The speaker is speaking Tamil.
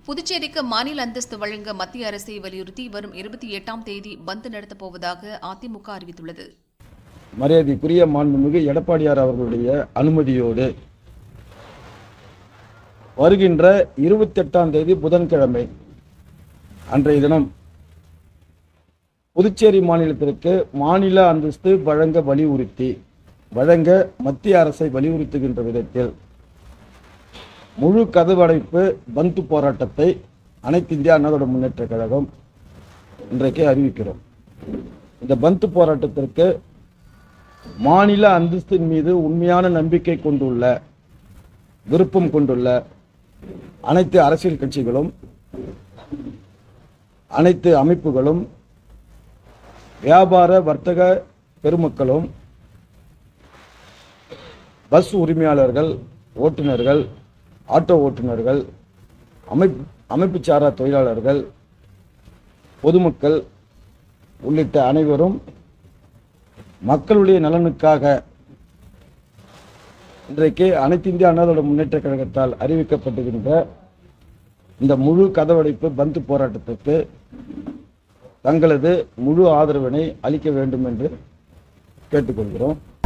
புதுச்சேரிக்கு மாநில அந்தஸ்து வழங்க மத்திய அரசை வலியுறுத்தி வரும் இருபத்தி எட்டாம் தேதி பந்த் நடத்தப் போவதாக அதிமுக அறிவித்துள்ளது மரியாதைக்குரிய மாண்புமிகு எடப்பாடியார் அவர்களுடைய அனுமதியோடு வருகின்ற இருபத்தெட்டாம் தேதி புதன்கிழமை அன்றைய தினம் புதுச்சேரி மாநிலத்திற்கு மாநில அந்தஸ்து வழங்க வலியுறுத்தி வழங்க மத்திய அரசை வலியுறுத்துகின்ற விதத்தில் முழு கதவடைப்பு பந்து போராட்டத்தை அனைத்து இந்திய அண்ணாதோட முன்னேற்ற கழகம் இன்றைக்கு அறிவிக்கிறோம் இந்த பந்து போராட்டத்திற்கு மாநில அந்தஸ்தின் மீது உண்மையான நம்பிக்கை கொண்டுள்ள விருப்பம் கொண்டுள்ள அனைத்து அரசியல் கட்சிகளும் அனைத்து அமைப்புகளும் வியாபார வர்த்தக பெருமக்களும் பஸ் உரிமையாளர்கள் ஓட்டுநர்கள் ஆட்டோ ஓட்டுநர்கள் அமைப்பு அமைப்பு சாரா தொழிலாளர்கள் பொதுமக்கள் உள்ளிட்ட அனைவரும் மக்களுடைய நலனுக்காக இன்றைக்கு அனைத்து இந்திய அண்ணாதோட முன்னேற்ற கழகத்தால் அறிவிக்கப்பட்டிருக்கின்ற இந்த முழு கதவடைப்பு பந்து போராட்டத்திற்கு தங்களது முழு ஆதரவினை அளிக்க வேண்டும் என்று கேட்டுக்கொள்கிறோம்